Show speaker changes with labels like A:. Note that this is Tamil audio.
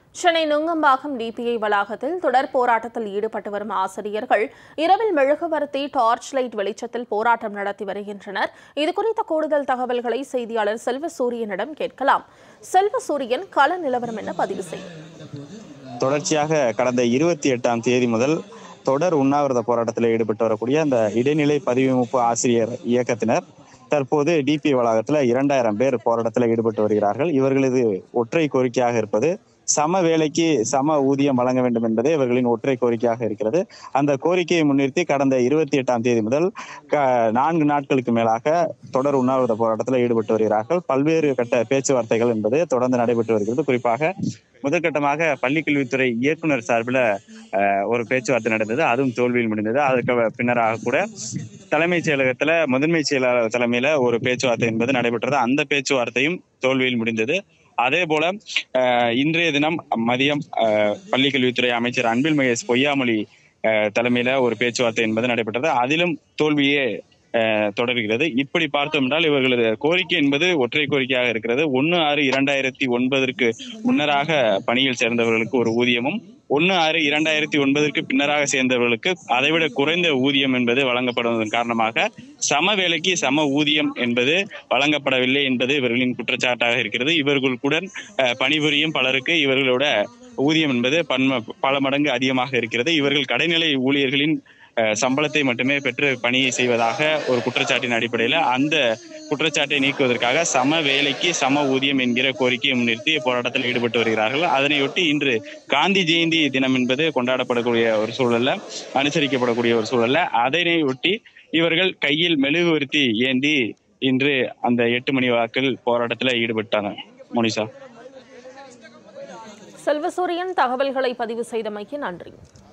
A: சென்னை நுங்கம்பாக்கம் டிபிஐ வளாகத்தில் தொடர் போராட்டத்தில் ஈடுபட்டு வரும் ஆசிரியர்கள் இரவில் மெழுகுவர்த்தி டார்ச் லைட் வெளிச்சத்தில் போராட்டம் நடத்தி வருகின்றனர் இதுகுறித்த கூடுதல் தகவல்களை செய்தியாளர் செல்வசூரியனிடம் கேட்கலாம் செல்வசூரியன் கள நிலவரம் என பதிவு செய்யும்
B: தொடர்ச்சியாக கடந்த இருபத்தி எட்டாம் தேதி முதல் தொடர் உண்ணாவிரத போராட்டத்தில் ஈடுபட்டு வரக்கூடிய அந்த இடைநிலை பதிவுமுப்பு ஆசிரியர் இயக்கத்தினர் தற்போது டிபி வளாகத்துல இரண்டாயிரம் பேர் போராட்டத்தில் ஈடுபட்டு வருகிறார்கள் இவர்களது ஒற்றை கோரிக்கையாக இருப்பது சம வேலைக்கு சம ஊதியம் வழங்க வேண்டும் என்பதே இவர்களின் ஒற்றை கோரிக்கையாக இருக்கிறது அந்த கோரிக்கையை முன்னிறுத்தி கடந்த இருபத்தி எட்டாம் தேதி முதல் க- நான்கு நாட்களுக்கு மேலாக தொடர் உண்ணாவிரத போராட்டத்தில் ஈடுபட்டு வருகிறார்கள் பல்வேறு கட்ட பேச்சுவார்த்தைகள் என்பது தொடர்ந்து நடைபெற்று வருகிறது குறிப்பாக முதற்கட்டமாக பள்ளிக்கல்வித்துறை இயக்குனர் சார்பில் அஹ், ஒரு பேச்சுவார்த்தை நடந்தது அதுவும் தோல்வியில் முடிந்தது அதுக்கு பின்னராக கூட தலைமைச் செயலகத்துல முதன்மை செயலாளர் தலைமையில ஒரு பேச்சுவார்த்தை என்பது நடைபெற்றது அந்த பேச்சுவார்த்தையும் தோல்வியில் முடிந்தது அதே போல அஹ், இன்றைய தினம் மதியம் அஹ், பள்ளிக்கல்வித்துறை அமைச்சர் அன்பில் மகேஷ் பொய்யாமொழி அஹ், தலைமையில ஒரு பேச்சுவார்த்தை என்பது நடைபெற்றது அதிலும் தோல்வியே அஹ், தொடர்கிறது இப்படி பார்த்தோம் என்றால் இவர்களது கோரிக்கை என்பது ஒற்றை கோரிக்கையாக இருக்கிறது ஒன்னு ஆறு இரண்டாயிரத்தி ஒன்பதற்கு முன்னராக பணியில் சேர்ந்தவர்களுக்கு ஒரு ஊதியமும் ஒன்னு ஆறு இரண்டாயிரத்தி ஒன்பதற்கு பின்னராக சேர்ந்தவர்களுக்கு அதைவிட குறைந்த ஊதியம் என்பது வழங்கப்படுவதன் காரணமாக சம வேலைக்கு சம ஊதியம் என்பது வழங்கப்படவில்லை என்பது இவர்களின் குற்றச்சாட்டாக இருக்கிறது இவர்களுடன் அஹ், பணிபுரியும் பலருக்கு இவர்களோட ஊதியம் என்பது பன்ம பல மடங்கு அதிகமாக இருக்கிறது இவர்கள் கடைநிலை ஊழியர்களின் அஹ், சம்பளத்தை மட்டுமே பெற்று பணியை செய்வதாக ஒரு குற்றச்சாட்டின் அடிப்படையில் அந்த குற்றச்சாட்டை நீக்குவதற்காக சம வேலைக்கு சம ஊதியம் என்கிற கோரிக்கையை முன்னிறுத்தி போராட்டத்தில் ஈடுபட்டு வருகிறார்கள் அதனையொட்டி இன்று காந்தி ஜெயந்தி தினம் என்பது கொண்டாடப்படக்கூடிய ஒரு சூழல்ல அனுசரிக்கப்படக்கூடிய ஒரு சூழல்ல அதனை ஒட்டி இவர்கள் கையில் மெழுகுவர்த்தி ஏந்தி இன்று அந்த எட்டு மணி வாக்கில் போராட்டத்தில் ஈடுபட்டாங்க மோனிஷா
A: செல்வசூரியன் தகவல்களை பதிவு செய்தமைக்கு நன்றி